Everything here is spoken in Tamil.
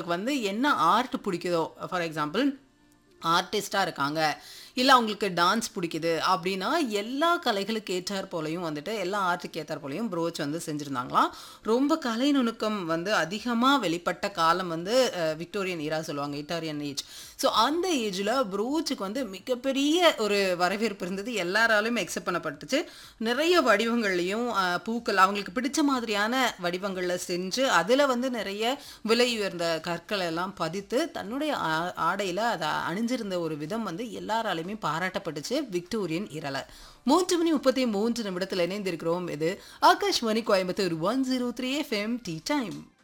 அவங்களுக்கு வந்து என்ன ஆர்ட் பிடிக்குதோ ஃபார் எக்ஸாம்பிள் ஆர்டிஸ்டாக இருக்காங்க இல்லை அவங்களுக்கு டான்ஸ் பிடிக்குது அப்படின்னா எல்லா கலைகளுக்கு ஏற்றார் போலையும் வந்துட்டு எல்லா ஆர்ட்டுக்கு ஏற்றார் போலையும் ப்ரோச் வந்து செஞ்சுருந்தாங்களாம் ரொம்ப கலை நுணுக்கம் வந்து அதிகமாக வெளிப்பட்ட காலம் வந்து விக்டோரியன் ஈரா சொல்லுவாங்க விக்டோரியன் ஏஜ் ஸோ அந்த ஏஜில் ப்ரோச்சுக்கு வந்து மிகப்பெரிய ஒரு வரவேற்பு இருந்தது எல்லாராலையும் எக்ஸெப்ட் பண்ணப்பட்டுச்சு நிறைய வடிவங்கள்லையும் அஹ், பூக்கள் அவங்களுக்கு பிடிச்ச மாதிரியான வடிவங்களில் செஞ்சு அதில் வந்து நிறைய விலை உயர்ந்த கற்களை எல்லாம் பதித்து தன்னுடைய ஆ- ஆடையில அதை அணிஞ்சிருந்த ஒரு விதம் வந்து எல்லாராலையுமே பாராட்டப்பட்டுச்சு விக்டோரியன் இரல மூன்று மணி முப்பத்தி மூன்று நிமிடத்தில் இணைந்திருக்கிறோம் இது Akashvani Coimbatore one zero three FM tea time